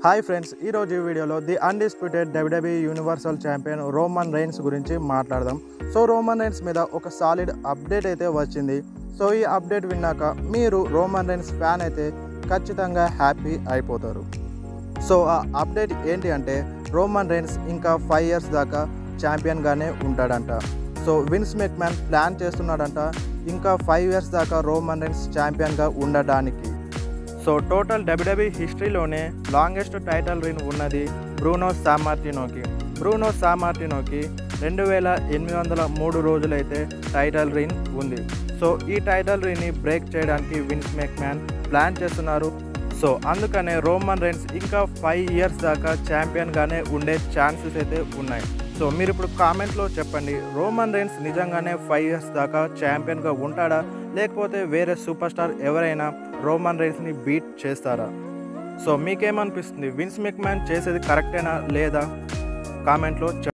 hi friends ఈరోజు ఈ వీడియోలో the undisputed WWE universal champion Roman Reigns గురించి మాట్లాడదాం సో రోమన్ రైన్స్ మీద ఒక సాలిడ్ అప్డేట్ అయితే వచ్చింది సో ఈ అప్డేట్ విన్నాక మీరు రోమన్ రైన్స్ ఫ్యాన్ అయితే ఖచ్చితంగా హ్యాపీ అయిపోతారు సో ఆ అప్డేట్ ఏంటి అంటే రోమన్ రైన్స్ ఇంకా ఫైవ్ ఇయర్స్ దాకా ఛాంపియన్గానే ఉంటాడంట సో విన్స్ మెక్మ్యాన్ ప్లాన్ చేస్తున్నాడంట ఇంకా ఫైవ్ ఇయర్స్ దాకా రోమన్ రైన్స్ ఛాంపియన్గా ఉండడానికి సో టోటల్ డబ్ల్యూడబ్ల్యూ హిస్టరీలోనే లాంగెస్ట్ టైటిల్ రిన్ ఉన్నది బ్రూనో సామార్టినోకి బ్రూనో సామార్టినోకి రెండు వేల ఎనిమిది వందల మూడు రోజులైతే టైటిల్ రిన్ ఉంది సో ఈ టైటిల్ రిన్ని బ్రేక్ చేయడానికి విన్స్ మెక్మ్యాన్ ప్లాన్ చేస్తున్నారు సో అందుకనే రోమన్ రైన్స్ ఇంకా ఫైవ్ ఇయర్స్ దాకా ఛాంపియన్గానే ఉండే ఛాన్సెస్ అయితే ఉన్నాయి సో మీరు ఇప్పుడు కామెంట్లో చెప్పండి రోమన్ రైన్స్ నిజంగానే ఫైవ్ ఇయర్స్ దాకా ఛాంపియన్గా ఉంటాడా లేకపోతే వేరే సూపర్ స్టార్ ఎవరైనా రోమన్ రైన్స్ని బీట్ చేస్తారా సో మీకేమనిపిస్తుంది విన్స్ మెక్మ్యాన్ చేసేది కరెక్టేనా లేదా కామెంట్లో